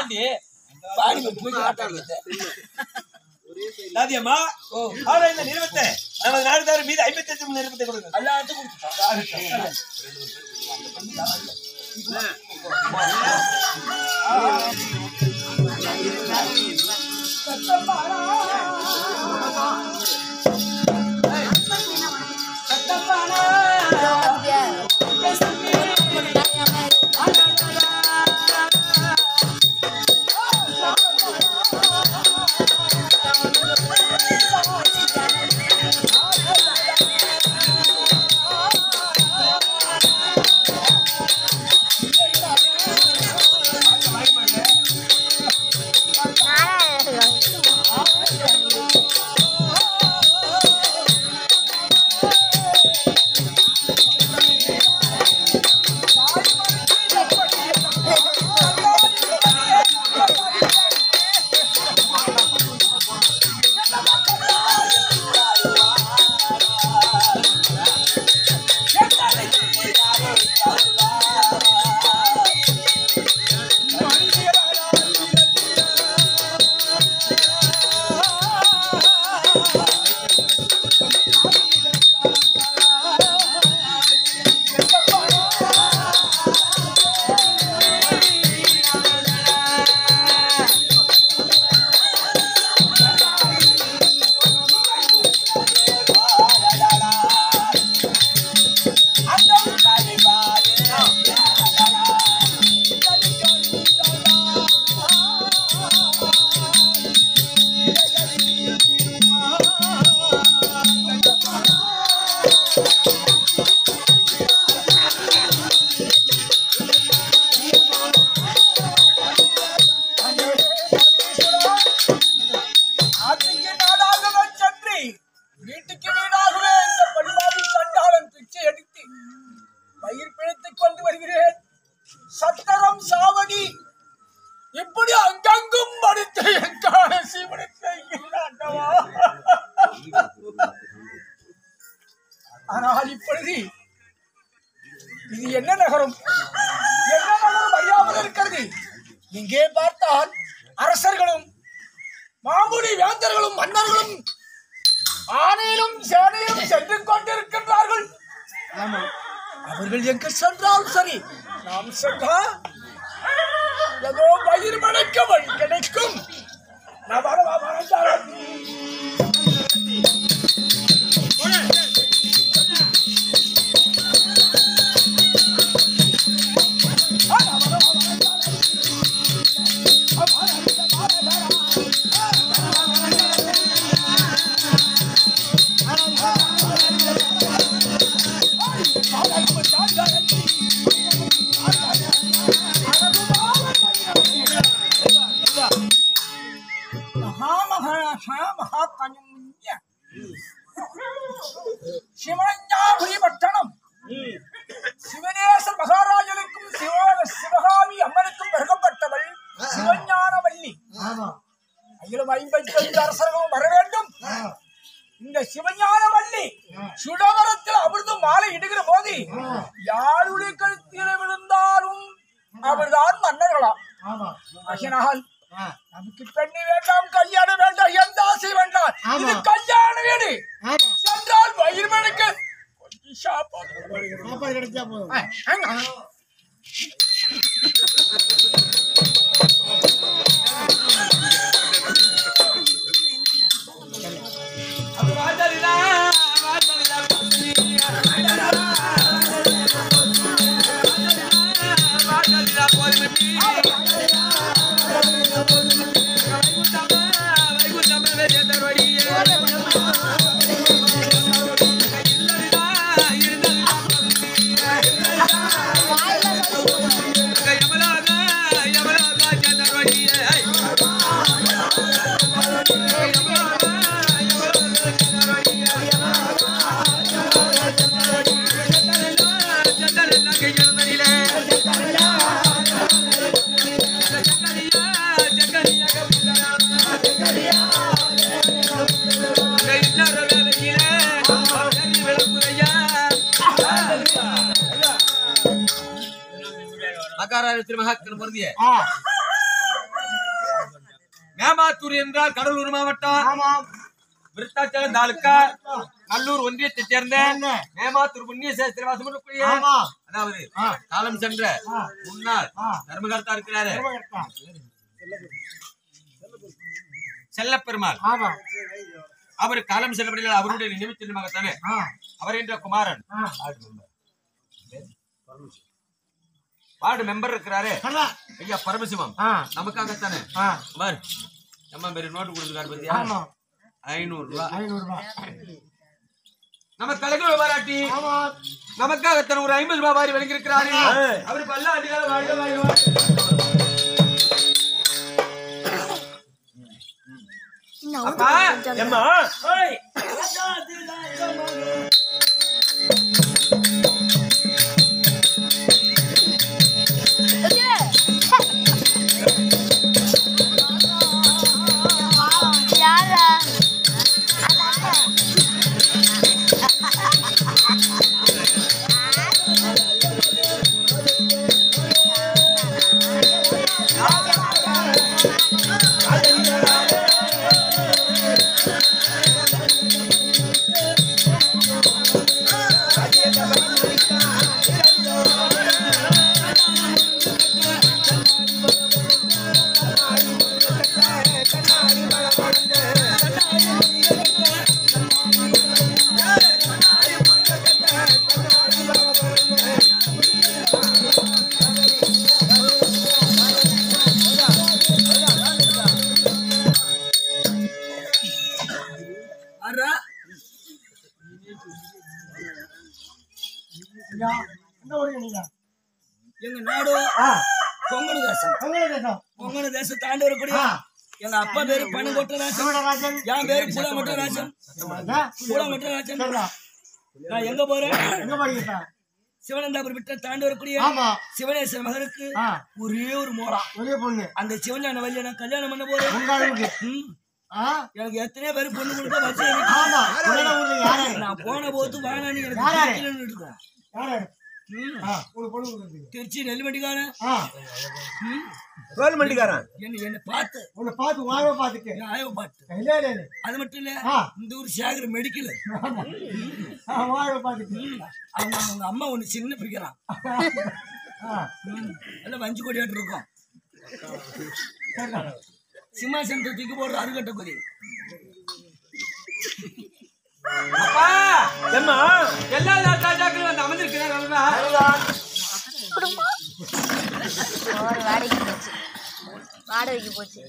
தாண்டி பாடி போய் காட்டாடுறது சாதியம்மா ஆனா இந்த நிறுவத்தை நமது நாடு தவிர மீது ஐம்பத்தி அஞ்சு நிறுவத்தை கொடுங்க எல்லாத்துக்கும் கொடுத்துட்டான். ஆற்றுக்கு நாடாகவே சென்று வீட்டுக்கு வீடாகவே இந்த பண்பாடி சண்டாளன் பிச்சை எடுத்து பயிர் பிழைத்துக் கொண்டு வருகிறேன் சத்தரம் சாவடி இப்படி அங்கங்கும் படுத்த எங்கான சீவனத்தை ஆண்டவா ஆனால் இப்பொழுது இது என்ன நகரம் என்ன நகரம் அறியாமல் இருக்கிறது இங்கே பார்த்தால் அரசர்களும் மாமுனி வேந்தர்களும் மன்னர்களும் ஆணையிலும் சேனையிலும் சென்று கொண்டிருக்கின்றார்கள் அவர்கள் எங்கு சென்றாலும் சரி நாம் சென்றால் ஏதோ பயிர் மழைக்க வழி கிடைக்கும் நான் வர வர வரேன். மகாமகாஷா மகாகண்ய சிவஞாபுரி பட்டணம் சிவனேச மகாராஜனுக்கும் சிவ சிவகாமி அம்மனுக்கும் பெருகப்பட்டவள் சிவஞானவல்லி அகிலும் ஐம்பத்தி ஐந்து அரசர்களும் வர வேண்டும் இந்த சிவஞானவல்லி சுடவரத்தில் அமிர்தம் மாலை இடுகிற போது யாருடைய கழுத்தில விழுந்தாலும் அவர்தான் மன்னர்களாம் ஆகினால் நமக்கு பெண்ணு வேண்டாம் கல்யாணம் வேண்டாம் எந்த ஆசை வேண்டாம் இது கல்யாண வீடு சென்றால் வயிறு மணிக்கு கொஞ்சம் சாப்பாடு சாப்பாடு கிடைச்சா போதும் ஆ, ஆங்க. மகாராஜ திருமகாக்கன் பொருந்திய ஆ மேமாத்தூர் என்றால் கடலூர் மாவட்டம் ஆமாம் விருத்தாச்சலம் தாலுக்கா நல்லூர் ஒன்றியத்தைச் சேர்ந்த மேமாத்தூர் புண்ணிய சேஸ்திரவாசம் பண்ணக்கூடிய ஆமா அதாவது ஆ. காலம் சென்ற ஆ. முன்னாள் ஆ. தர்மகர்த்தா இருக்கிறாரு திருமகர்த்தா. செல்லப்பெருமாள் ஆமா அவர் காலம் செல்லப்படிகள் அவருடைய நினைவு சின்னமாகத்தானே ஆ அவர் என்ற குமாரன் ஆ வார்டு மெம்பர் இருக்கிறாரு கண்ணா. ஐயா பரமசிவம் ஆ நமக்காகத்தானே ஆ பாரு நம்ம பேரு நோட்டு கொடுத்துருக்காரு பத்தியா ஆமா ஐநூறு ரூபாய் ஐநூறு ரூபாய் நம்ம கலைஞர் பாராட்டி ஆமா நமக்காகத்தான் ஒரு ஐம்பது ரூபாய் வாரி வழங்கியிருக்கிறாரு அவர் பல்லாண்டிகால வாழ்க வாழ்க வாழ்க. அப்பா ஏம்மா யாரா ஐயா எந்த ஊருங்க நீங்க எங்க நாடு ஆ கொங்கண தேசம் உங்களே தேசம் கொங்கண தேசம் தாண்டி வரக்கூடிய ஆ எங்க அப்பா பேரு பனங்கோட்டராஜன் சிவனராஜன் என் பேரு பூலாமட்டராஜன் பூலாமட்டராஜன் சரிடா. நான் எங்க போறேன் எங்க போறீங்க சிவனந்தாபுரம் விட்ட தாண்டி வரக்கூடிய ஆமா சிவனேஸ்வர மகனுக்கு ஆ ஒரே ஒரு மோளா ஒரே பொண்ணு அந்த சிவஞான வழியை நான் கல்யாணம் பண்ண போறேன் உங்க அளவுக்கு ம். ஆ எனக்கு எத்தனையோ பேர் பொண்ணு கொடுக்க வச்சு எனக்கு ஆமா உங்களோட ஊர்ல யாரு நான் போன போது வானான்னு எனக்கு யார் யாரு? பிடிக்கலன்னு இருக்கோம் யாரு ஆ ஒரு பொண்ணு கொடுக்குறது திருச்சி நெல்லுமண்டிக்காரன் ஆ தோல் மண்டிக்காரன் என்ன என்ன பார்த்து உன்னை பார்த்து வாங்க பார்த்துட்டு என்ன ஆய்வு பார்த்து இல்ல இல்ல இல்ல அது மட்டும் இல்ல ஆ. இந்த ஊர் சேகர் மெடிக்கல் ஆமா ஆ வாங்க பார்த்துட்டு அவங்க அவங்க அம்மா ஒண்ணு சின்ன பிடிக்கிறான் ஆ எல்லாம் வஞ்சி கொடியாட்டு இருக்கும் சரிடா. சிம்மாசனத்தை தூக்கி போடுற அருகட்ட கொடி அப்பா ஏம்மா எல்லா ராஜாக்களும் வந்து அமர்ந்திருக்கிறார் அல்லவா? ஒரு வாடகைக்கு போச்சு வாடகைக்கு போச்சு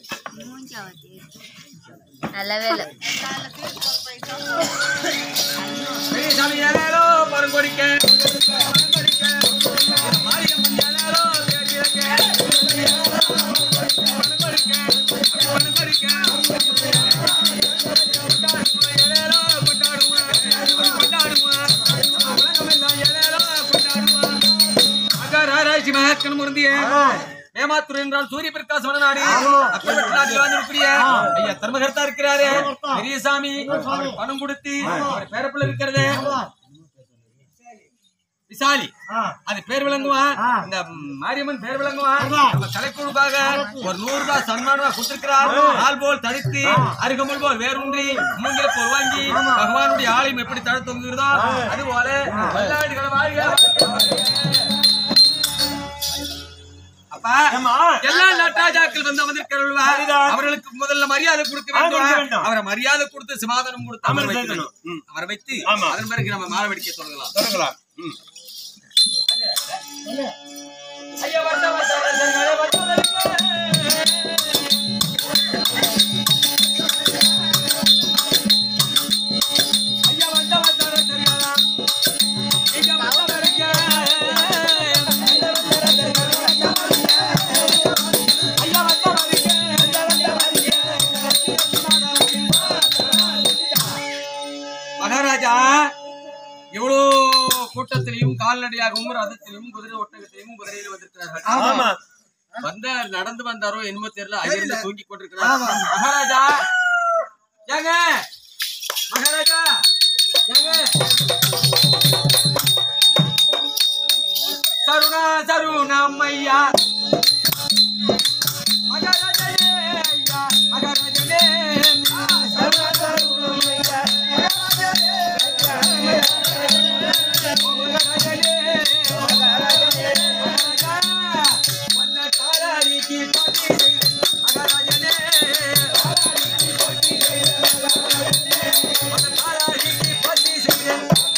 நல்ல வேலை பெரியசாமி ஏலேலோ பரங்கொடிக்க, பரங்கொடிக்க, மாரியம்மன் ஏலேலோ தேடியக்க, பரங்கொடிக்க, பரங்கொடிக்க, கொண்டாடுமா ஏலேலோ கொண்டாடுமா, கொண்டாடுமா, உலகமெல்லாம் ஏலேலோ கொண்டாடுமா. அகராராய்ச்சி மகக்கன் முருந்திய ஏமாத்துறை என்றால் சூரிய பிரகாசம் நாடு அப்பேற்பட்ட நாட்டில் வாழ்ந்திருக்கிற ஐயா தர்மகர்த்தா இருக்கிறாரு பெரியசாமி அவர் பணம் கொடுத்து அவர் பேரப்புள்ள இருக்கிறது விசாலி ஆ அது பேர் விளங்குவா ஆ. இந்த ம், மாரியம்மன் பேர் விளங்குவா ஆமா. நம்ம கலைக்குழுக்காக ஒரு நூறு ரூபாய் சன்மானமா கொடுத்திருக்கிறார் ஆள் போல் தடுத்து அருகமுள் போல் வேரூன்றி மூங்கில போல் வாங்கி பகவானுடைய ஆலயம் எப்படி தழ தொங்குகிறதோ அது போல பல்லாண்டுகளை வாழ்க அப்பா எல்லா நட்டாஜாக்கள் வந்து அமர்ந்திருக்கிறார்கள் அவர்களுக்கு முதல்ல மரியாதை கொடுக்க ஆ, கொடுக்க வேண்டும் வேண்டும். அவரை மரியாதை கொடுத்து சமாதானம் கொடுத்து அமர அமர வைக்க வைக்கணும். வேண்டும். அவரை வைத்து ஆமா. அதன் பிறகு நம்ம மாலை வெடிக்க தொடங்கலாம் தொடங்கலாம் ம். ஐயா வந்த வந்த ரசங்களே வந்தவருக்கு. ஐயா வந்த வந்த ரசங்களா. இங்க வந்தவருக்கு. ஐயா வந்தவருக்கு. மகாராஜா இவ்வளோ கூட்டத்திலையும் கால்நடையாகவும் ரதத்திலையும் குதிரை ஒட்டகத்திலையும் குதிரையில் வந்திருக்கிறார்கள் ஆமா வந்த நடந்து வந்தாரோ என்னமோ தெரியல அங்கிருந்து தூங்கி கொண்டிருக்கிறார் மகாராஜா ஏங்க மகாராஜா ஏங்க சருணா சருணம் ஐயா மகாராஜா ஐயா மகாராஜா பாலாஜிக்கு போட்டி செய்து மகாராஜனே அந்த பாலாஜிக்கு போட்டி செய்து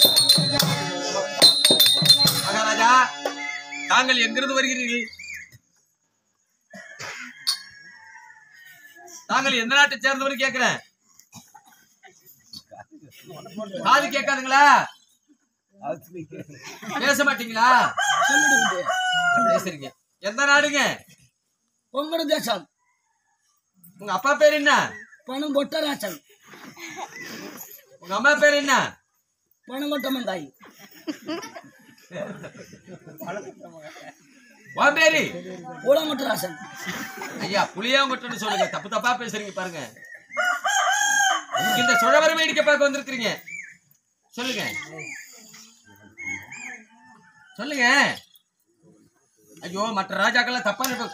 மகாராஜா தாங்கள் எங்கிருந்து வருகிறீர்கள் தாங்கள் எந்த நாட்டை சேர்ந்தவர் கேட்கிறேன் காது கேட்காதுங்களா பேச மாட்டீங்களா சொல்லிடுங்க பேசுறீங்க எந்த நாடுங்க உங்களோட தேசம் உங்க அப்பா பேர் என்ன பணம் கொட்டராசன் உங்க அம்மா பேர் என்ன பணம் கொட்டமந்தாய் உன் பேரு உலகொட்டராசன் ஐயா புளியாங்கொட்டன்னு சொல்லுங்க தப்பு தப்பா பேசுறீங்க பாருங்க நீங்க இந்த சுழவர வேடிக்கை பார்க்க வந்திருக்கிறீங்க சொல்லுங்க சொல்லுங்க ஐயோ மற்ற ராஜாக்கெல்லாம் தப்பா நினைப்ப-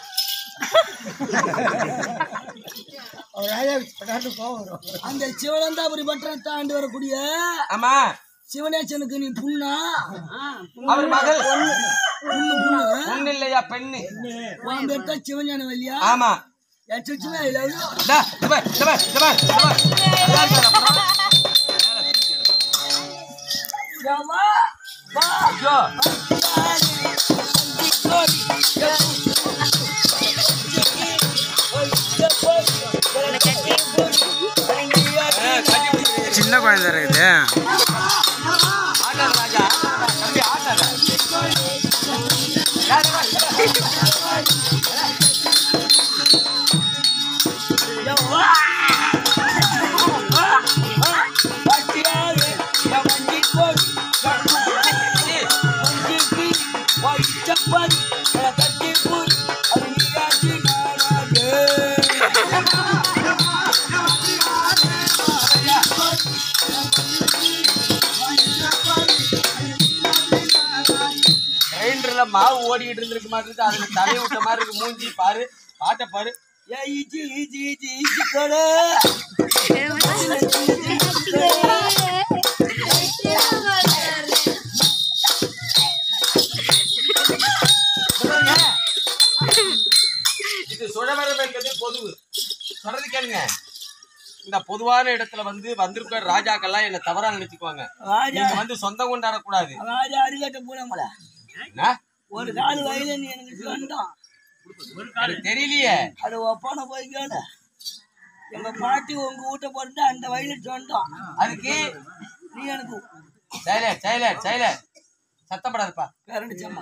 அவர் ராஜா பட்டாட்டு கோவம் வரும் அந்த சிவனந்தாபுரி பட்டணத்தை ஆண்டு வரக்கூடிய ஆமா சிவனேசனுக்கு நீ புண்ணா அவர் மகள் புண்ணு புண்ணு ஒண்ணு இல்லையா பெண்ணு உன் பேர் தான் சிவஞான வல்லியா ஆமா என் சுச்சுமே இல்லை இந்தா, இந்த பார், இந்த பார், இந்த பார், இந்த பார். நல்லா இருக்காரு அப்புறம். மேல தூக்கி எடு. ஐயோ சின்ன குழந்தை இருக்குது ஆட்டாத ராஜா தம்பி ஆட்டாத யாரு வா? கிரைண்டர்ல மாவு ஓடிக்கிட்டு இருந்திருக்க மாட்டிருக்கு அதுல தலையை விட்ட மாதிரி இருக்கு மூஞ்சி பாரு பாட்டை பாரு சொல்லுங்க. இது சுழவரம் என்பது பொதுவு சொல்றது கேளுங்க இந்த பொதுவான இடத்துல வந்து வந்திருக்கிற ராஜாக்கள்லாம் என்ன தவறா நினைச்சுக்குவாங்க நீங்க வந்து சொந்தம் கொண்டாட கூடாது அருகட்ட போனவங்கள என்ன? ஒரு கால் வயல நீ எனக்கு சொந்தம் எனக்கு தெரியலையே அது ஒப்பான போய் கேளு எங்க பாட்டி உங்க வீட்டை போட்டு அந்த வயல சொந்தம் அதுக்கு நீ எனக்கு சைலட் சைலட் சைலட் சத்தப்படாதுப்பா பேரண்டிச்சம்மா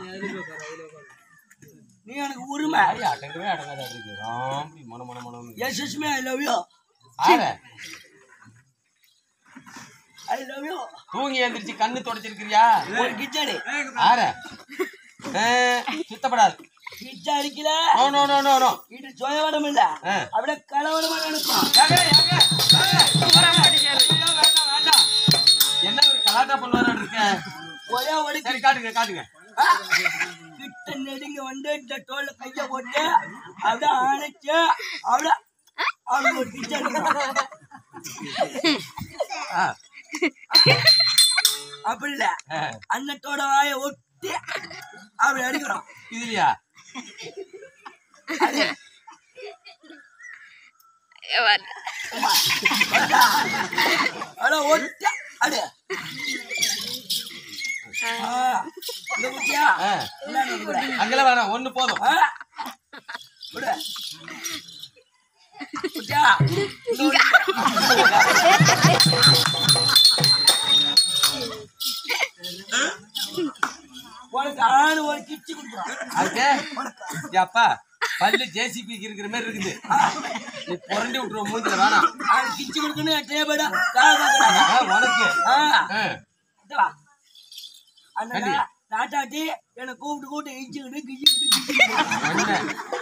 நீ எனக்கு உரிமை ஐயா அடங்கவே அடங்காத இருக்கு ராம்பி மன மன மனம் எஸ் சுஷ்மே ஐ லவ் யூ ஆற ஐ லவ் யூ தூங்கி எழுந்திரிச்சு கண்ணு தொடச்சிருக்கிறியா ஒரு கிச்சடி ஆற ஆ, சுத்தப்படாது கிச்ச அடிக்கல no no no no no இது சுயவடம் இல்ல ஆ. அப்படியே கலவரமா நினைப்பான் ஏங்க, ஏங்க, ஏங்க. ஐயோ, வேண்டாம், வேண்டாம். என்ன ஒரு கலாட்டா பண்ணுவாரு இருக்க ஒரே ஒரு சரி காட்டுங்க காட்டுங்க கிட்ட நெடுங்க வந்து இந்த தோல்ல கைய போட்டு அப்படியே அணைச்சு அப்படியே அவனுக்கு ஒரு கிச்ச அடிக்கிறான் ஆ, அப்படி இல்ல ஆ. அன்னத்தோட வாயை ஒட்டி அப்படி அடிக்கிறான் இதுலயா அது அட ஒட்டி அடு ஆ, இந்த குட்டியா ஆ, இந்தாண்ட வந்து விடு. அங்கெல்லாம் வேணாம் ஒண்ணு போதும் ஆ, விடு. குட்டியா இந்த வந்து விடு. உனக்கு ஆணு ஒரு கிச்சு கொடுக்குறான் அதுக்கு அப்பா பல்லு ஜேசிபி இருக்கிற மாதிரி இருக்குது நீ புரண்டி விட்டுருவ மூஞ்சில வேணாம் ஆணு கிச்சு கொடுக்கணும் எத்தனை பேடா காக ஆ, உனக்கு ஆ ஆ, இங்க வா. அந்த கண்டி. நா- நாட்டாட்டி என்னை கூப்பிட்டு கூப்பிட்டு இஞ்சிக்கிட்டு கிஞ்சிக்கிட்டு கிஞ்சிக்கிட்டு என்ன?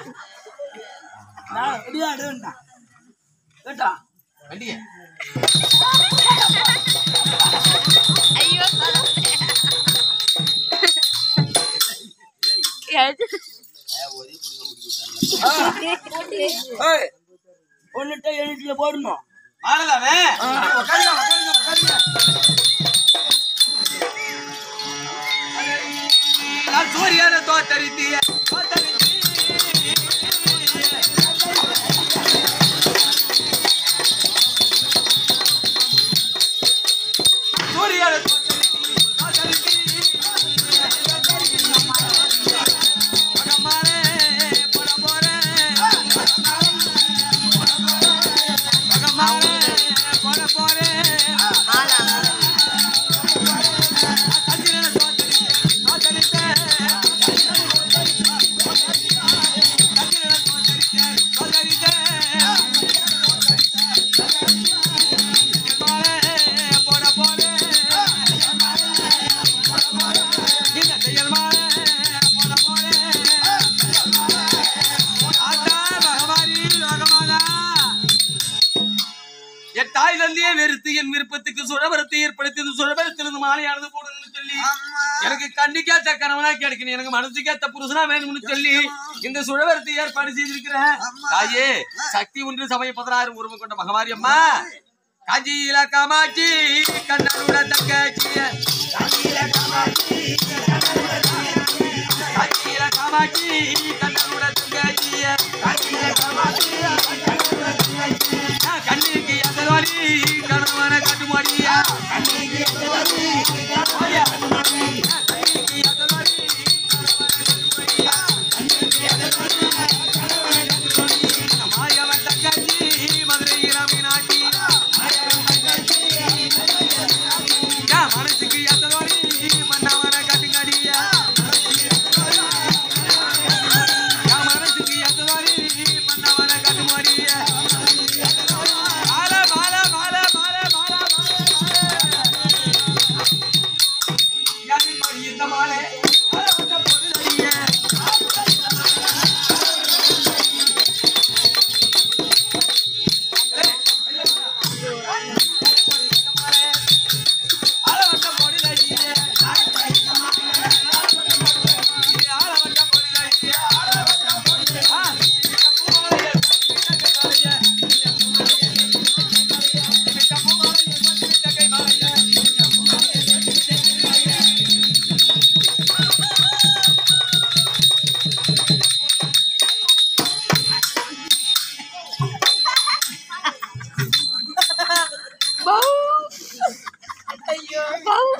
நான் விளையாடுன்னா கேட்டா வண்டிய ஐயோ ஏய் ஒன்னுட்ட எழுத்துல போடணும் ஆடலாமே உட்காருங்க உட்காருங்க உட்காருங்க நான் சூரியனை தோத்தரித்திய தோத்தரித்தி லோகமாதா என் தாய் தந்தையே வெறுத்து என் விருப்பத்துக்கு சுழபரத்தை ஏற்படுத்தி இந்த சுழபரத்திலிருந்து மாலையானது போடணும்னு சொல்லி எனக்கு கண்ணுக்கேத்த கணவனா கிடைக்கணும் எனக்கு மனசுக்கேத்த புருஷனா வேணும்னு சொல்லி இந்த சுழபரத்தை ஏற்பாடு செய்திருக்கிறேன் தாயே சக்தி ஒன்று சமய பதினாறு உருவம் கொண்ட மகமாரி அம்மா காஞ்சியில காமாட்சி கண்ணனோட தங்கச்சிய காஞ்சியில காமாட்சி கண்ணனோட தங்கச்சிய கண்ணுக்கு எதவாடி கணவன கட்டுமாடியா கண்ணுக்கு எதவாடி மாயவன் தங்கச்சி மதுரை மீனாட்சி என் மனசுக்கு எத்தனோடி மன்னவன கட்டுங்கடியா என் மனசுக்கு எத்தனோடி மன்னவன கட்டுமாடியா மாலை மாலை மாலை மாலை மாலை மாலை இந்த மாலை மாலை வந்த பொருளடியே ஆளவட்ட பொருளடியே ஆளவட்ட பொருளடியே ஆ பூமாலையே கை மாலையே பவு பவு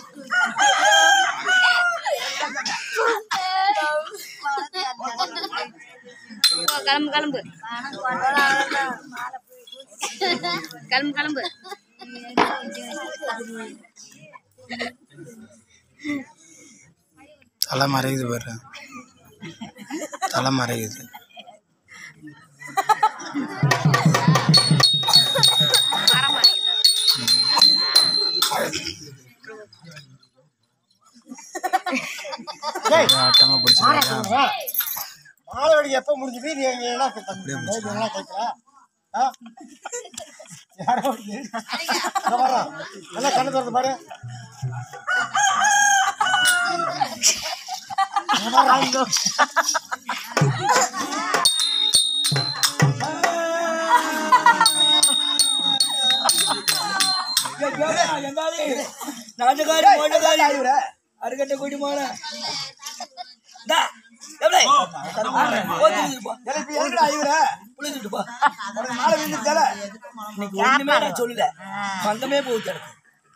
போ, கிளம்பு கிளம்பு கிளம்பு கிளம்பு தலை மறையுது பாரு தலை மறையுது மரம் மாறிக்குது ஆட்டமா பிடிச்சிருக்கா மாலை வெடி எப்ப முடிஞ்சது நீ எங்க என்ன கேட்கல என்ன கேட்கல யாரோ வந்து, இதோ வர்றோம். நல்லா கண்ணு திறந்து பாரு நாட்டுக்காரி மோட்டக்காரி அருகட்டை கூட்டி போன எனக்கு எதுக்குடா ஐவர உனக்கு மாலை விழுந்துருச்சால ஒண்ணுமே நான் சொல்லல சொந்தமே போச்சு எனக்கு.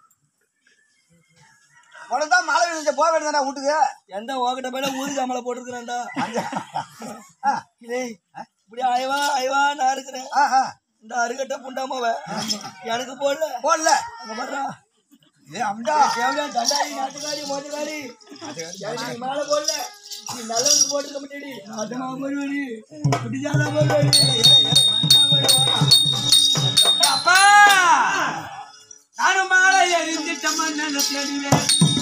உனக்கு தான் மாலை விழுந்துச்சு போக வேண்டியதானே வீட்டுக்கு எந்த ஓகட்ட மேல ஊருக்கு அமலை போட்டுருக்கிறேன்டா ஆ, டேய், இப்படி அயவா அயவா நான் இருக்கிறேன் ஆ, ஆ. இந்த அருகட்டை புண்டாமவ எனக்கு போடல போடல அங்க பாருடா ஏ அம்டா தேவையான தண்டாடி நாட்டுக்காரி மோட்டக்காரி எனக்கு நீ மாலை போடல நீ நல்லவனுக்கு போட்டுக்க மாட்டேடி அதமா போடுவாடி குட்டிச்சாதான் போடுவாடி அப்பா நானும் மாலை எரிஞ்சிட்ட மன்னனை தேடினேன்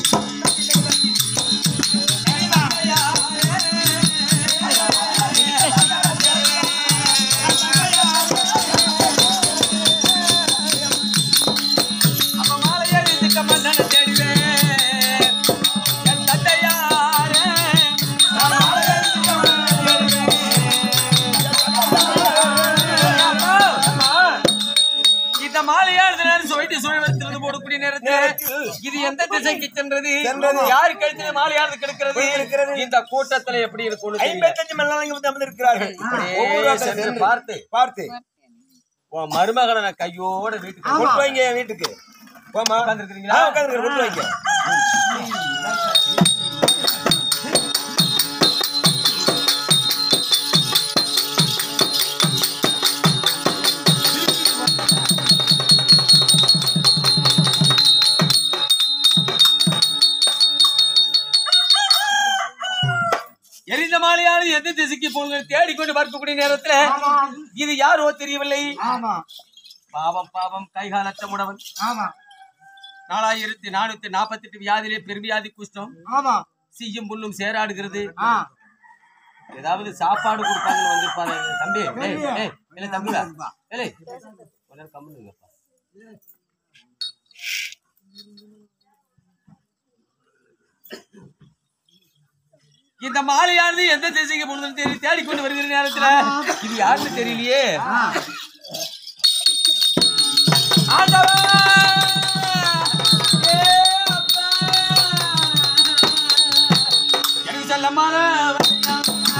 அப்ப மாலை எரிஞ்சிட்ட மன்னனை தேடினேன் என் தந்தையாரே நான் மாலை எரிஞ்சிட்ட மன்னனை தேடினேன் அப்பா, அப்பா. இந்த மாலையானது நான் சுவைத்து சுழவத்திலிருந்து போடக்கூடிய நேரத்தில் இது எந்த திசைக்கு சென்றது யார் கழுத்துல மாலையானது கிடக்கிறது இந்த கூட்டத்துல எப்படி இருக்கும் ஐம்பத்தஞ்சு மணி இங்க வந்து அமர்ந்திருக்கிறார்கள் ஒவ்வொரு சென்று பார்த்து பார்த்து உன் மருமகனை நான் கையோட வீட்டுக்கு கொண்டு வைங்க என் வீட்டுக்கு போமா உட்கார்ந்திருக்கிறீங்களா? உட்காந்து கொண்டு வைங்க எரிந்த மாலையானது எந்த திசைக்கு போங்க தேடிக்கொண்டு பார்க்கக்கூடிய நேரத்துல இது யாரோ தெரியவில்லை ஆமா பாவம் பாவம் கைகாலற்ற உணவன் ஆமா நாலாயிரத்தி நானூத்தி நாற்பத்தி எட்டு வியாதியிலே பெருவியாதி குஷ்டம் ஆமா சீயும் புல்லும் சேராடுகிறது ஆ ஏதாவது சாப்பாடு கொடுப்பாங்கன்னு வந்திருப்பாரு தம்பி ஏய், ஏய், இல்ல தம்புடா ஏலே கொஞ்ச நேரம் கம்முனு இருங்கப்பா. இந்த மாலையானது எந்த திசைக்கு போனதுன்னு தெரி தேடிக்கொண்டு வருகிற நேரத்துல இது யாருன்னு தெரியலையே ஆண்டவா! ஏ அப்பா! எனக்கு செல்லமான வலையா,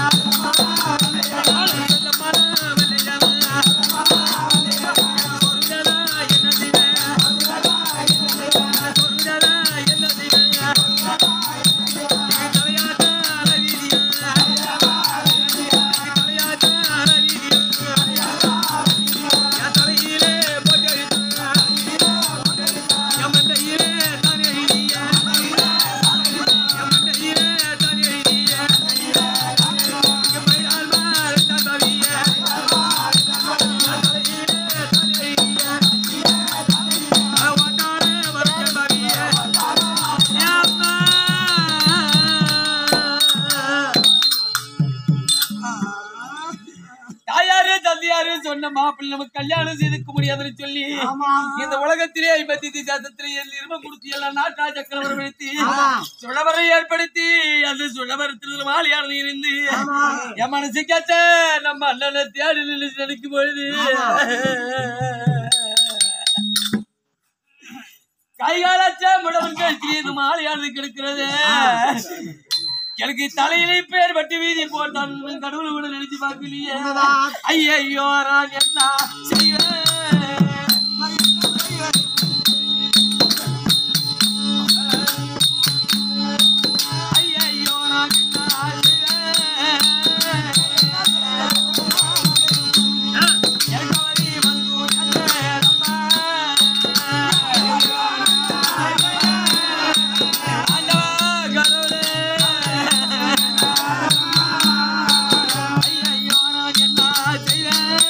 எனக்கு செல்லமான வலையா. சொர்க்கதா என்ன செய்வேன்? சொர்க்கதா என்ன செய்வேன்? இது தலையாட்ட அழகிரியா. இது தலையாட்ட அழகிரியா. என் தலையிலே போட்டெடுத்தா. என் மண்டையிலே தானே எழுதிய. என் மண்டையிலே தானே எழுதிய. இங்க மயிலால் மார் தான் தவிய. என் தலையிலே தானே எழுதிய. அவன் வாட்டாரே வரட்டும் தவிய. என் அம்மா. தாயாரு தந்தையாரு சொன்ன மாப்பிள்ளை நமக்கு கல்யாணம் செய்துக்க முடியாதுன்னு சொல்லி இந்த உலகத்திலே ஐம்பத்தி தேசத்திலே நிறுவ கொடுத்து எல்லாம் நாட்டா சக்கரவரம் எடுத்து சுழவரை ஏற்படுத்தி அந்த சுழவரத்தில் மாலியானது இருந்து என் மனசு கேட்ட நம்ம அண்ணனை தேடி நின்று நினைக்கும் பொழுது கைகாலச்ச முடவன் கழிச்சு இது மாலையானது கிடக்கிறது எனக்கு தலையிலே பேர் வட்டி வீதி போட்டான் கடவுள் கூட நினைச்சு பார்க்கலையே ஐயோ நான் என்ன செய்வேன் ஐயையோ, நான் என்ன செய்வேன்? எனக்கு வழி வந்து நல்லதம்மா. ஆண்டவா, கடவுளே. ஐயையோ, நான் என்ன செய்வேன்?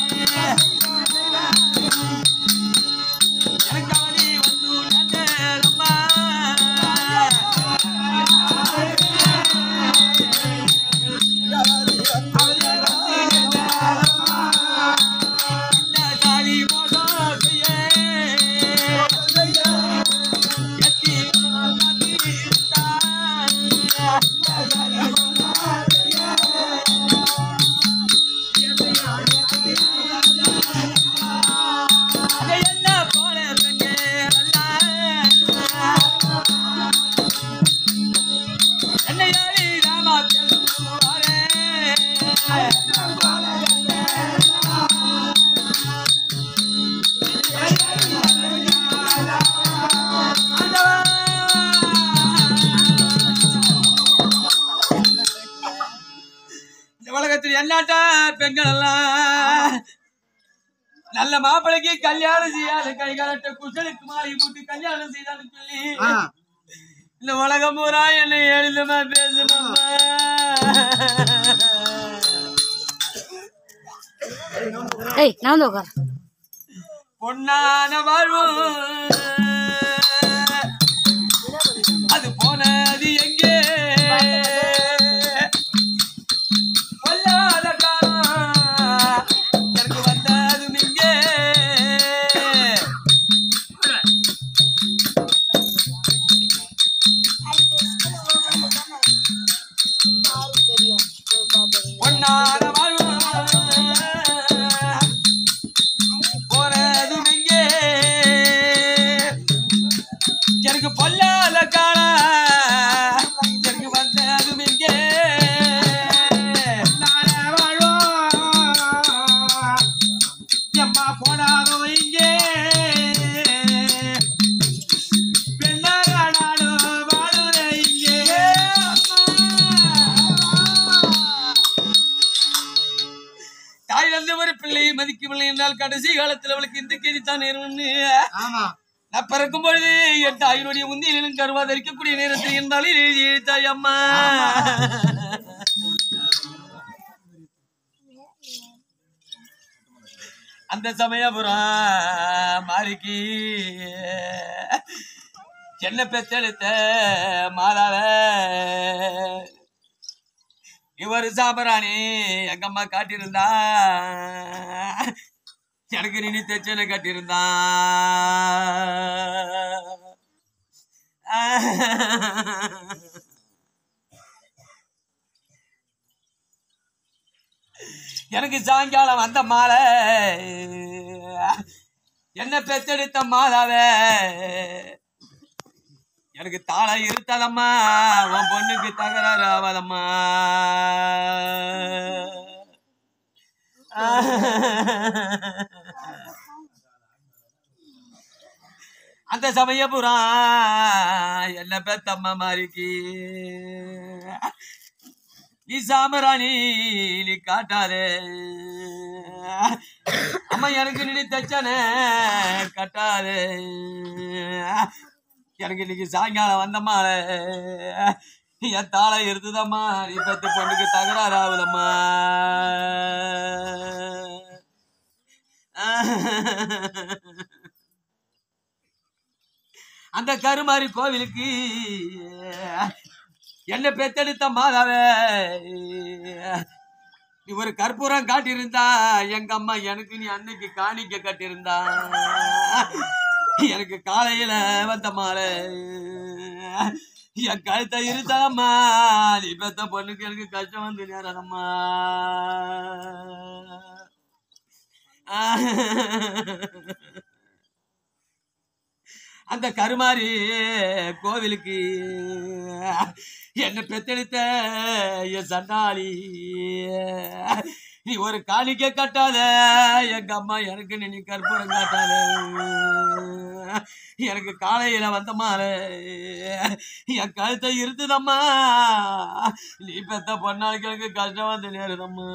எனக்கு வழி வந்து நல்லதம்மா. இந்த சாதி மோசம் செய்ய. எத்தி மாத்தி இருந்தான். அதை என்ன போல பெண்ணே அல்ல. என்னை யாரி ராமா சொல்லுவாரே இந்த உலகத்தில் என்னாட்ட பெண்கள் எல்லாம் நல்ல மாப்பிளைக்கு கல்யாணம் செய்யாத கை கலட்ட குசலுக்கு மாறி போட்டு கல்யாணம் செய்தான்னு சொல்லி இந்த உலகம் பூரா என்னை எழுதுமா பேசணுமா ஏய் நான் வந்து உட்கார் பொன்னான வாழ்வு அது போனது எங்கே பொல்லாத காலம் எனக்கு வந்ததும் இங்கே பொன்னான வாழ்வு போனதும் எங்கே எனக்கு பொல்லாத கால எனக்கு வந்ததும் எங்கே நானே வாழ்வோம் எம்மா போனாதோ இங்கே பெண்ணாக நானும் வாழுறேன் இங்கே தாய் வந்து ஒரு பிள்ளையை மதிக்கவில்லை என்றால் கடைசி காலத்தில் அவளுக்கு இந்த கேதி தான் நேரும்னு ஆமா நான் பிறக்கும் பொழுது என் தாயினுடைய முந்தியிலும் கருவா தரிக்கக்கூடிய நேரத்தில் இருந்தாலும் எழுதிய தாய் அம்மா அந்த சமயபுரம் மாறிக்கு என்ன பெத்தெடுத்த மாதாவ இவர் சாம்பராணி எங்க அம்மா காட்டியிருந்தா எனக்கு நினி தெச்சனை கட்டியிருந்தா எனக்கு சாயங்காலம் வந்த மாலை என்ன பெத்தெடுத்த மாதாவே எனக்கு தாளை இருத்ததம்மா உன் பொண்ணுக்கு தகராறு ஆகாதம்மா அந்த சமயபுரம் என்ன பெத்தம்மா மாறிக்கு நீ சாமராணி நீ காட்டாதே அம்மா எனக்கு நினை தச்சனே கட்டாதே எனக்கு இன்னைக்கு சாயங்காலம் வந்தம்மாளே என் தாளை இருந்ததம்மா நீ பத்து பொண்ணுக்கு தகராறு ஆகுதம்மா அந்த கருமாரி கோவிலுக்கு என்ன பெத்தெடுத்த மாதாவே நீ ஒரு கற்பூரம் காட்டியிருந்தா எங்க அம்மா எனக்கு நீ அன்னைக்கு காணிக்க கட்டியிருந்தா எனக்கு காலையில வந்த மாலை என் கழுத்தை இருந்ததம்மா நீ பெத்த பொண்ணுக்கு எனக்கு கஷ்டம் வந்து நேரம்மா அந்த கருமாரி கோவிலுக்கு என்ன பெத்தெடுத்த என் சண்டாளி நீ ஒரு காணிக்க கட்டாத எங்க அம்மா எனக்கு நீ கற்பூரம் காட்டாத எனக்கு காலையில வந்த மாலை என் கழுத்தை இருந்ததம்மா நீ பெத்த பொண்ணாளுக்கு எனக்கு கஷ்டம் வந்து நேருதம்மா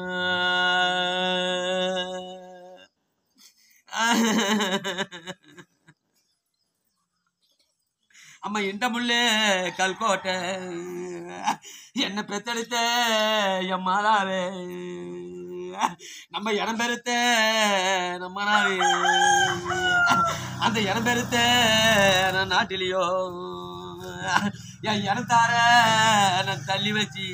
அம்மா இந்த முள்ளே கல்கோட்டை என்ன பெத்தெடுத்த என் மாதாவே நம்ம இடம் பெருத்த நம்ம நாடு அந்த இடம் பெருத்த நான் நாட்டிலையோ என் இடத்தார நான் தள்ளி வச்சு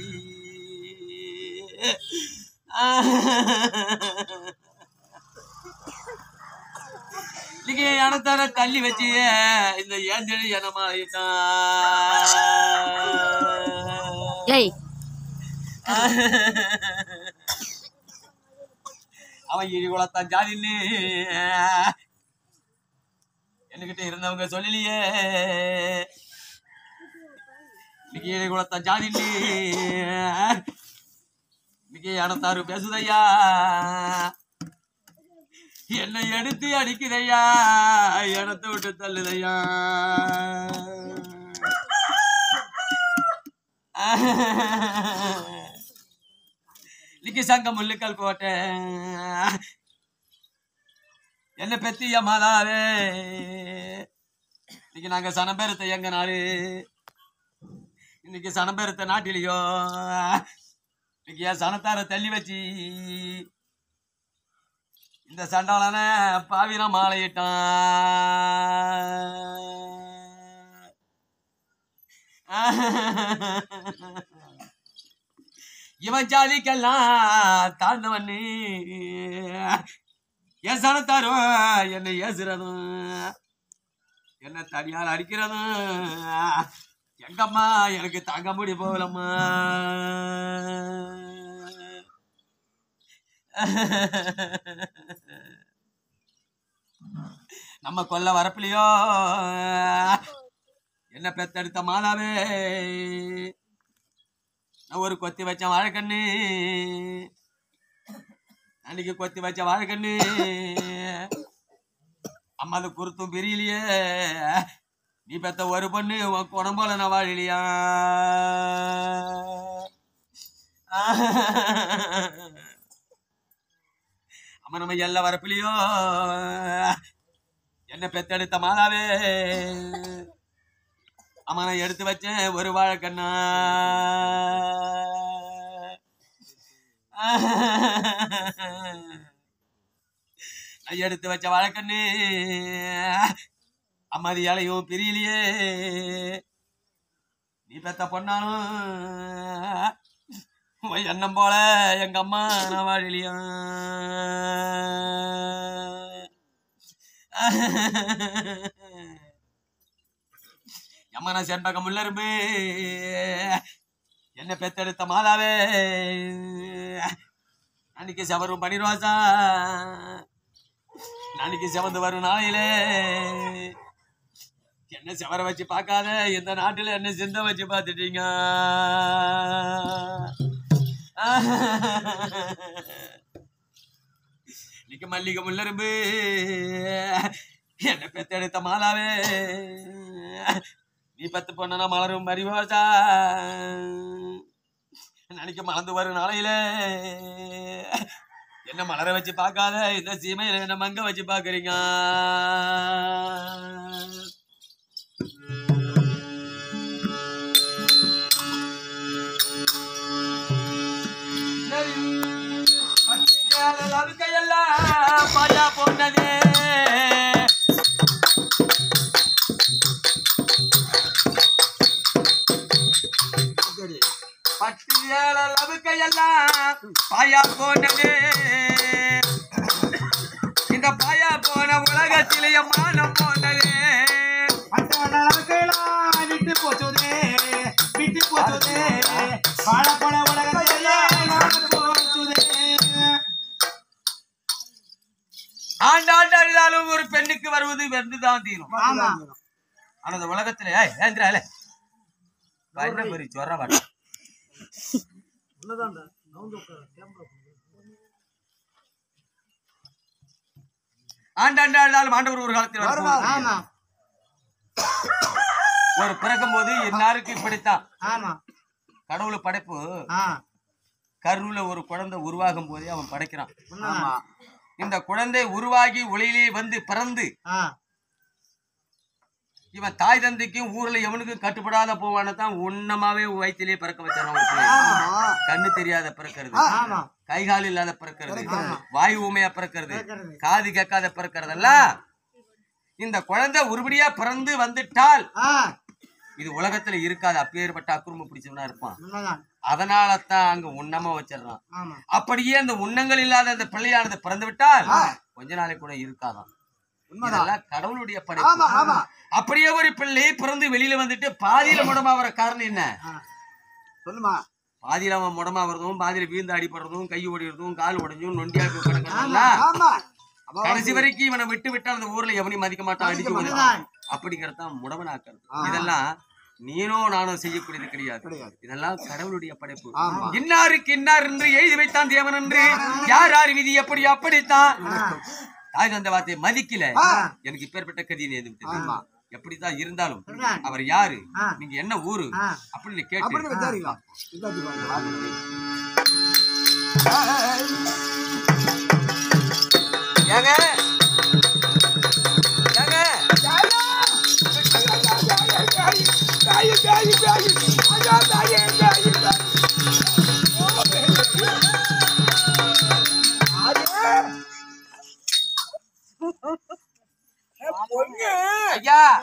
நீங்க இடத்தார தள்ளி வச்சு இந்த ஏந்தெழி எனமாயிட்டான் ஏய் அவன் இடி குளத்தான் ஜாதின்னு என்கிட்ட இருந்தவங்க சொல்லலையே இன்னைக்கு இடி குளத்தான் ஜாதின்னு இன்னைக்கு இடத்தாரு பேசுதையா என்னை எடுத்து அடிக்குதையா இடத்த விட்டு தள்ளுதையா இன்னைக்கு சங்கம் முள்ளுக்கல் கோட்டை என்ன பெத்திய மாதாவே இன்னைக்கு நாங்க சனம்பெருத்த எங்க நாடு இன்னைக்கு சனம்பெருத்த நாட்டிலையோ இன்னைக்கு என் சனத்தார தள்ளி வச்சு இந்த சண்டாளன பாவின மாலையிட்டான் இவன் ஜாதிக்கெல்லாம் தாழ்ந்தவன்னு என் சனத்தாரும் என்னை ஏசுறதும் என்ன தனியால் அடிக்கிறதும் எங்கம்மா எனக்கு தாங்க முடி போகலம்மா நம்ம கொல்ல வரப்பிலையோ என்ன பெத்தெடுத்த மாதாவே நான் ஒரு கொத்தி வச்ச வாழைக்கண்ணு அன்னைக்கு கொத்தி வச்ச வாழைக்கண்ணு அம்மா அது குருத்தும் பிரியலையே நீ பெத்த ஒரு பொண்ணு உன் குணம் போல நான் வாழலையா அம்மா நம்ம எல்லாம் வரப்பிலையோ என்ன பெத்தெடுத்த மாதாவே அம்மா நான் எடுத்து வச்சேன் ஒரு வாழைக்கண்ணா நான் எடுத்து வச்ச வாழைக்கண்ணு அம்மாதி இலையும் பிரியலையே நீ பெத்த பொண்ணாலும் உன் எண்ணம் போல எங்க அம்மா நான் வாழலையா அம்மா நான் சேர்ந்தாக்க முள்ளரும்பு என்ன பெத்தெடுத்த மாதாவே அன்னைக்கு செவரும் பனிர்வாசா நாளைக்கு செவந்து வரும் நாளையிலே என்ன செவர வச்சு பார்க்காத இந்த நாட்டுல என்ன சிந்த வச்சு பார்த்துட்டீங்க இன்னைக்கு மல்லிகை முள்ளரும்பு என்ன பெத்தெடுத்த மாலாவே நீ பத்து பொண்ணனா மலரும் மறிவாசா நினைக்க மறந்து வரும் நாளையில என்ன மலர வச்சு பார்க்காத இந்த சீமையில என்ன மங்க வச்சு பாக்குறீங்க அதுக்கையெல்லாம் பாயா போனதே பத்து ஏழு அதுக்கையெல்லாம் பாயா போனதே இந்த பாயா போன உலகத்திலேயே மானம் போனதே விட்டு போச்சுதே விட்டு போச்சுதே வாழ போன உலகத்திலே போச்சுதே ஆண்டாண்டு அழுதாலும் ஒரு பெண்ணுக்கு வருவது வந்துதான் தீரும் ஆமா ஆனா இந்த உலகத்துல ஏய், ஏந்திரால என்ன பெரிய சொல்ற வாடா ஆண்டாண்டு அழுதாலும் ஆண்டவர் ஒரு காலத்தில் வருவார். ஆமா ஒரு பிறக்கும் போது எல்லாருக்கும் இப்படித்தான் ஆமா கடவுள் படைப்பு ஆ கருவுல ஒரு குழந்தை உருவாகும் போதே அவன் படைக்கிறான் ஆமா இந்த குழந்தை உருவாகி ஒளியிலே வந்து பிறந்து ஆ இவன் தாய் தந்தைக்கும் ஊர்ல எவனுக்கும் கட்டுப்படாத போவான தான் உன்னமாவே வயிற்றிலே பிறக்க வச்சான் ஒரு பிள்ளை கண்ணு தெரியாத பிறக்கிறது ஆமா கை கால் இல்லாத பிறக்கிறது வாயு ஊமையா பிறக்கிறது பிறக்கிறது. காது கேட்காத பிறக்கிறதெல்லாம் இந்த குழந்தை உருப்படியா பிறந்து வந்துட்டால் ஆ இது உலகத்துல இருக்காது அப்பேற்பட்ட அக்குறும்பு பிடிச்சவனா இருப்பான் உண்மைதான் அதனால தான் அங்க உண்ணமா வச்சிடறான் ஆமா அப்படியே அந்த உண்ணங்கள் இல்லாத அந்த பிள்ளையானது பிறந்து விட்டால் கொஞ்ச நாளைக்கு கூட இருக்காதாம் இதெல்லாம் கடவுளுடைய படைப்பு அப்படியே ஒரு பிள்ளை பிறந்து வெளியில வந்துட்டு பாதியில முடமா வர காரணம் என்ன சொல்லுமா பாதியில அவன் முடமா வரதும் பாதியில வீழ்ந்து அடிபடுறதும் கை ஓடிறதும் கால் உடைஞ்சும் நொண்டியா போய் கிடக்கிறதெல்லாம் ஆமா கடைசி வரைக்கும் இவனை விட்டு விட்டால் அந்த ஊர்ல எவனையும் மதிக்க மாட்டான் அடிக்க மாட்டான் அப்படிங்கறதான் முடவனாக்கிறது இதெல்லாம் நீனோ நானோ செய்யக்கூடியது கிடையாது இதெல்லாம் கடவுளுடைய படைப்பு இன்னாருக்கு இன்னார் என்று எழுதி வைத்தான் தேவன் என்று யார் யார் விதி எப்படி அப்படித்தான் தாய் தந்த வார்த்தையை மதிக்கல எனக்கு இப்பேற்பட்ட கதி நேர்ந்து விட்டது எப்படித்தான் இருந்தாலும் அவர் யாரு நீங்க என்ன ஊரு அப்படின்னு கேட்டு ஏங்க ஏங்க ஐயா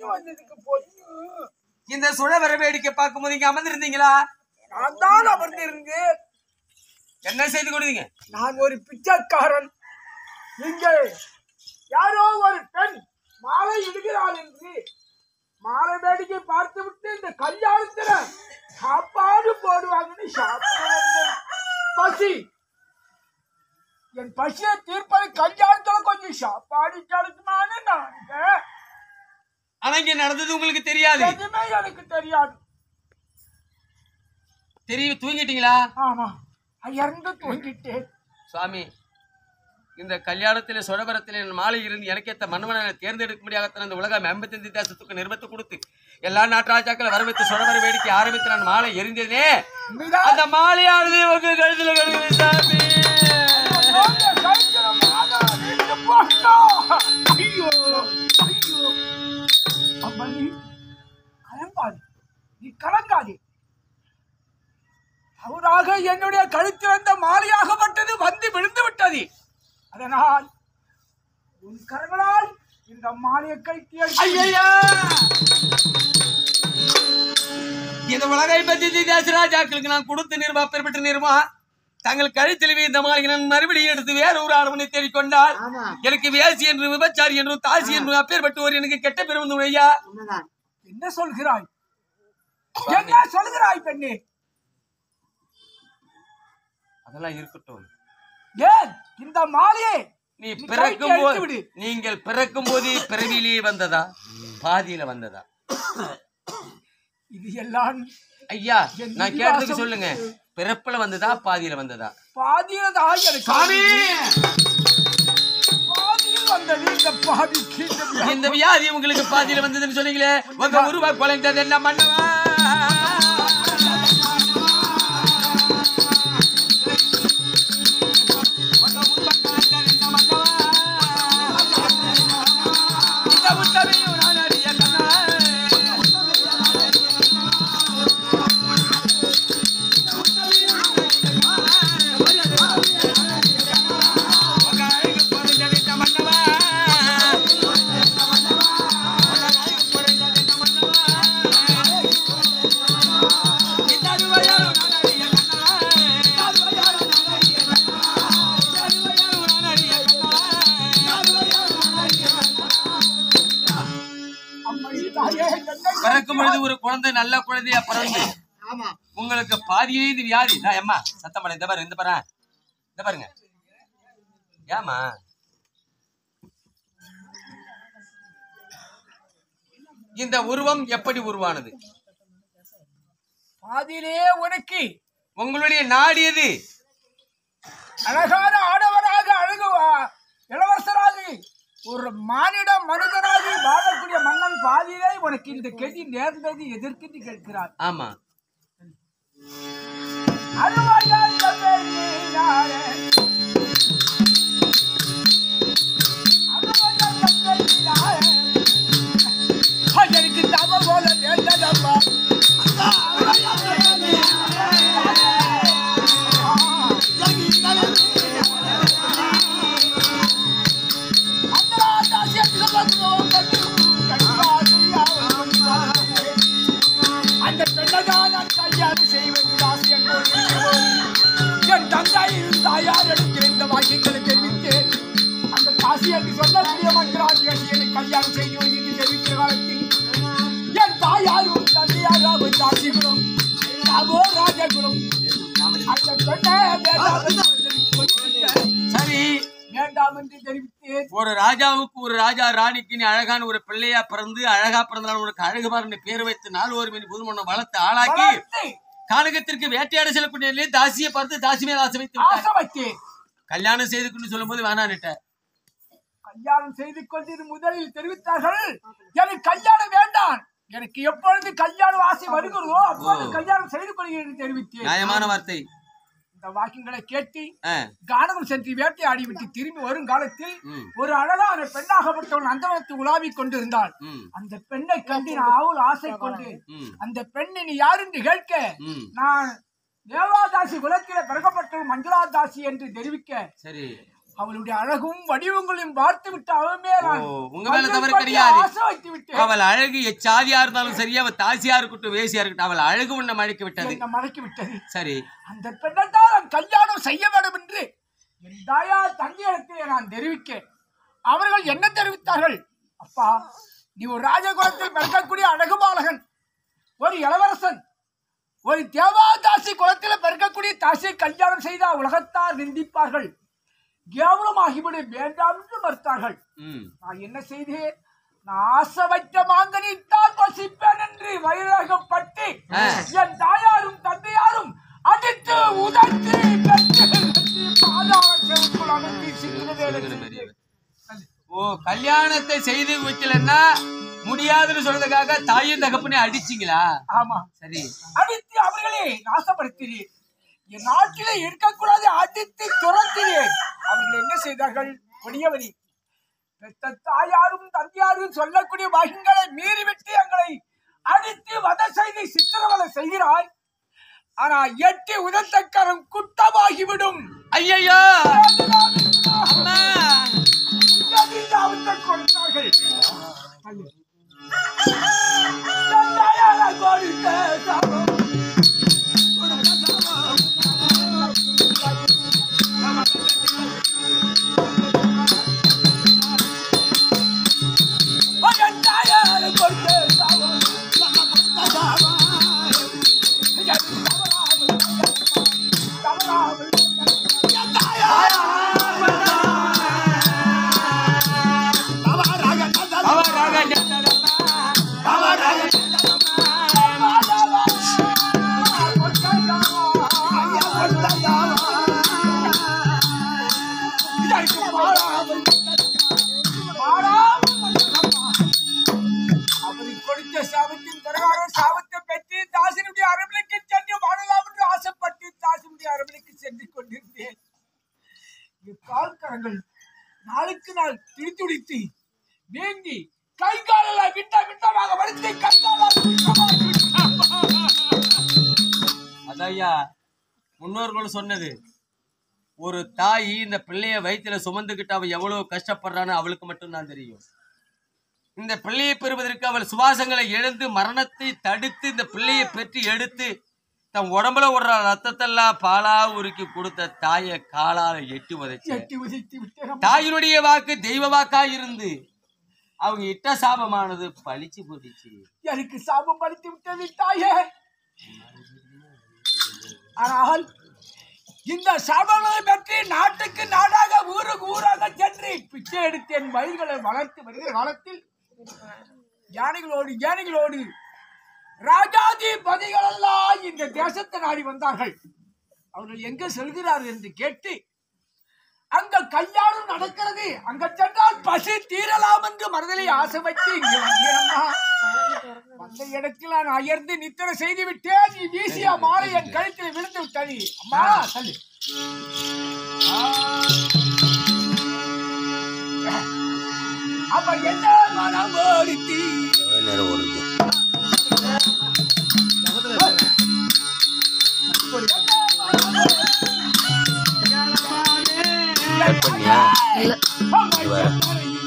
இந்த சுழவர வேடிக்கை பார்க்கும்போது இங்க அமர்ந்திருந்தீங்களா நான் தான் அமர்ந்திருந்து என்ன செய்து கொடுத்தீங்க நான் ஒரு பிச்சைக்காரன் இங்கே யாரோ ஒரு பெண் மாலை இடுகிறாள் என்று மாலை வேடிக்கை பார்த்து விட்டு இந்த கல்யாணத்துல சாப்பாடு போடுவாங்கன்னு சாப்பிட வந்தேன். பசி என் பசியை தீர்ப்பது கல்யாணத்துல கொஞ்சம் சாப்பாடு கிடைக்குமான்னு நான் ஆனா இங்க நடந்தது உங்களுக்கு தெரியாது எதுவுமே எனக்கு தெரியாது தெரியும் தூங்கிட்டீங்களா ஆமா அயர்ந்து தூங்கிட்டேன் சுவாமி இந்த கல்யாணத்திலே சுடபரத்திலே மாலை இருந்து எனக்கேத்த மன்னவனை தேர்ந்தெடுக்கும்படியாகத்தான் இந்த உலகம் ஐம்பத்தஞ்சு தேசத்துக்கு நிர்பத்து கொடுத்து எல்லா நாட்டு வர வைத்து சுடபர வேடிக்கை ஆரம்பித்து நான் மாலை எரிந்ததே அந்த மாலையானது உங்க கழுத்துல கழுகுது சாமி ஐயோ ஐயோ அம்மணி கலங்காது நீ கலங்காதே அவராக என்னுடைய கழுத்தில் இருந்த மாலையாகப்பட்டது வந்து விழுந்து விட்டது அதனால் உன் கரங்களால் இந்த மாலையை கைக்கு ஐயா இந்த உலகை பற்றி தேசராஜாக்களுக்கு நான் கொடுத்த நிர்மா பெறப்பட்ட நிர்மா தங்கள் கழுத்தில் இந்த மாளிகை நான் மறுபடியும் எடுத்து வேற ஒரு ஆடவனை தேடிக்கொண்டால் எனக்கு வேசி என்று விபச்சாரி என்றும் தாசி என்றும் அப்பேற்பட்ட ஒரு எனக்கு கெட்ட பெரும் வந்து ஐயா என்ன சொல்கிறாய் என்ன சொல்கிறாய் பெண்ணே அதெல்லாம் இருக்கட்டும் ஏன் இந்த மாலையை நீ நீ பிறக்கும் கைக்கு போது எடுத்து விடு. நீங்கள் பிறக்கும் போதே பிறவிலேயே வந்ததா பாதியில வந்ததா இது எல்லாம் ஐயா என் நான் விதிவாசம். கேட்டதுக்கு சொல்லுங்க பிறப்புல வந்ததா பாதியில வந்ததா பாதியதா எனக்கு பாதியில் வந்தது இந்த பாதிக்கு இந்த வியாதி. இந்த வியாதி உங்களுக்கு பாதியில வந்ததுன்னு சொன்னீங்களே உங்க உருவா குலைந்தது என்ன மன்னவா உங்க உருவா குலைந்தது என்ன மன்னவா? இந்த உத்தமையும் நான் அறிய கண்ணா. உங்க அழகு குறைந்தது என்ன மன்னவா? அம்மணி தாயே, என்னை பிறக்கும் பொழுது ஒரு குழந்தை நல்ல குழந்தையா பிறந்து உங்களுக்கு பாதியே இது வியாதி நான் ஏம்மா சத்தம் பண்ண இந்த பாரு இந்த பாரு இந்த பாருங்க ஏமா இந்த உருவம் எப்படி உருவானது பாதியிலே உனக்கு உங்களுடைய நாடு எது அழகான ஆடவராக அழகு வா- இளவரசராக ஒரு மானிட மனிதராக வாழக்கூடிய மன்னன் பாதியிலே உனக்கு இந்த கெதி நேர்ந்தது எதற்கு கேட்கிறார் ஆமா அழுவாயால் தந்தையினாலே. அழுவாயால் தந்தையினாலே. எனக்கு தவ போல நேர்ந்ததம்மா அந்த பெண்ணதான் நான் கையாறு செய்வது ராசி என்பது என் தந்தையின் தாயார் எடுக்கிற இந்த வாக்கியங்களை தெரிவித்தேன் அந்த காசி என்று சொல்லக்கூடிய மந்திராஜியை கல்யாணம் செய்து என்று தெரிவித்த காலத்தில் என் தாயாரும் தந்தையாரும் தாசிகளும் நாமோ ராஜகுலம் அந்த பெண்ணை வேண்டாம் என்று தெரிவித்தேன். சரி வேண்டாம் என்று தெரிவித்தேன் ஒரு ராஜாவுக்கு ஒரு ராஜா ராணிக்கு நீ அழகான ஒரு பிள்ளையா பிறந்து அழகா பிறந்தனால உனக்கு அழகு பாருன்னு பேர் வைத்து நாலு ஒரு மீன் புதுமணம் வளர்த்து ஆளாக்கி வளர்த்து கானகத்திற்கு வேட்டையாட செல்லக்கூடிய நிலையில் தாசியை பார்த்து தாசி மேல் ஆசை வைத்து விட்டார். ஆசை வைத்தேன் கல்யாணம் செய்துக்குன்னு சொல்லும்போது வேணான்னுட்ட கல்யாணம் செய்து கொண்டு முதலில் தெரிவித்தார்கள் எனக்கு கல்யாணம் வேண்டாம் எனக்கு எப்பொழுது கல்யாணம் ஆசை வருகிறதோ அப்பொழுது கல்யாணம் செய்து கொள்கிறேன் என்று தெரிவித்தேன் நியாயமான வார்த்தை இந்த வாக்கியங்களை கேட்டு ஆ, கானகம் சென்று வேட்டையாடி விட்டு திரும்பி வரும் காலத்தில் ம். ஒரு அழகான பெண்ணாகப்பட்டவள் அந்தவனத்து உலாவிக் கொண்டிருந்தாள் ம், அந்த பெண்ணை கண்டு நான் அவள் ஆசை கொண்டு ம், அந்த பெண்ணை நீ யார் என்று கேட்க ம். நான் தேவாதாசி குலத்தில பிறக்கப்பட்டவள் மஞ்சுளாதாசி என்று தெரிவிக்க சரி அவளுடைய அழகும் வடிவங்களையும் பார்த்து விட்டு அவன் மேல் நான் ஓ, உங்க மேல கொஞ்சம் தவறு கொஞ்சம் கிடையாது. ஆசை வைத்து விட்டேன் அவள் அழகு எச்சாதியா இருந்தாலும் சரி அவள் தாசியா இருக்கட்டும் வேசியா இருக்கட்டும் அவள் அழகு உன்னை மழைக்க விட்டது என்னை மடக்கி விட்டது சரி அந்த பெண்ணைத்தான் நான் கல்யாணம் செய்ய வேண்டும் என்று என் தாயார் தந்தையிடத்திலே நான் தெரிவிக்க அவர்கள் என்ன தெரிவித்தார்கள் அப்பா நீ ஒரு ராஜகுலத்தில் பிறக்கக்கூடிய அழகு பாலகன் ஒரு இளவரசன் ஒரு தேவாதாசி குலத்தில் பிறக்கக்கூடிய தாசியை கல்யாணம் செய்தால் உலகத்தார் நிந்திப்பார்கள் கேவலமாகிவிட வேண்டாம் என்று மறுத்தார்கள் ம் நான் என்ன செய்தேன் நான் ஆசை வைத்த மாங்கனித்தான் வசிப்பேன் என்று வைராகப்பட்டு ஆ. என் தாயாரும் தந்தையாரும் அடித்து உதைத்து பெற்று வெட்டி பாதாள செவுக்குள் அனுப்பி சிந்துவேலை செய்தேன். ஓ கல்யாணத்தை செய்து வைக்கலன்னா முடியாதுன்னு சொன்னதுக்காக தாயும் தகப்பனே அடிச்சிங்களா ஆமா சரி அடித்து அவர்களே நாசப்படுத்தினேன் என் நாட்டிலே இருக்கக்கூடாது அடித்து துரத்தினேன் அவர்கள் என்ன செய்தார்கள் கொடியவரி பெத்த தாயாரும் தந்தையாரும் சொல்லக்கூடிய வகங்களை மீறிவிட்டு எங்களை அடித்து வத செய்து சித்திரவதை செய்கிறாய் ஆனா எட்டி உதத்தக்கரம் குற்றமாகிவிடும் ஐயையோ அம்மா கொடுத்தார்கள் என் தாயாரை கொடுத்த சாபம் மாறாமல் மாறாமல் வந்ததம்மா. அவருக்கு கொடுத்த சாபத்தின் பிரகாரம் சாபத்தை பெற்று தாசனுடைய அரண்மனைக்கு சென்று வாழலாம் என்று ஆசைப்பட்டு தாசனுடைய அரண்மனைக்கு சென்று கொண்டிருந்தேன் இந்த கால் கரங்கள் நாளுக்கு நாள் திடித்துடித்து வேங்கி கை காலெல்லாம் விட்ட விட்டமாக வலித்து கை காலால் அதையா முன்னோர்கள் சொன்னது ஒரு தாய் இந்த பிள்ளைய வயித்துல சுமந்துக்கிட்டு அவ எவ்வளவு கஷ்டப்படுறான்னு அவளுக்கு மட்டும்தான் தெரியும் இந்த பிள்ளையை பெறுவதற்கு அவள் சுவாசங்களை இழந்து மரணத்தை தடுத்து இந்த பிள்ளையை பெற்று எடுத்து தன் உடம்புல விடுற ரத்தத்தெல்லாம் பாலா உருக்கி கொடுத்த தாயை காலால எட்டி உதைச்சு எட்டி உதைத்து விட்டேன் தாயினுடைய வாக்கு தெய்வ வாக்கா இருந்து அவங்க இட்ட சாபமானது பழிச்சு போட்டுச்சு எனக்கு சாபம் பலித்து விட்டது தாயே ஆனால் இந்த சாபங்களை பற்றி நாட்டுக்கு நாடாக ஊருக்கு ஊராக சென்று பிச்சை எடுத்து என் மயில்களை வளர்த்து வருகிற காலத்தில் யானைகளோடு யானைகளோடு ராஜாதி பதிகள் எல்லாம் இந்த தேசத்தை நாடி வந்தார்கள் அவர்கள் எங்க செல்கிறார்கள் என்று கேட்டு அங்க கல்யாணம் நடக்கிறது அங்க சென்றால் பசி தீரலாம் என்று மனதிலே ஆசை வைத்து இங்கு வந்தேனம்மா வந்த இடத்தில் நான் அயர்ந்து நித்திர செய்து விட்டேன் நீ வீசிய மாலை என் கழுத்தில் விழுந்து விட்டது அம்மா சொல்லு அப்ப என்ன மனம் ஓடித்தி நேரம் ஓடுது கட் பண்ணியா இல்ல அம்மா,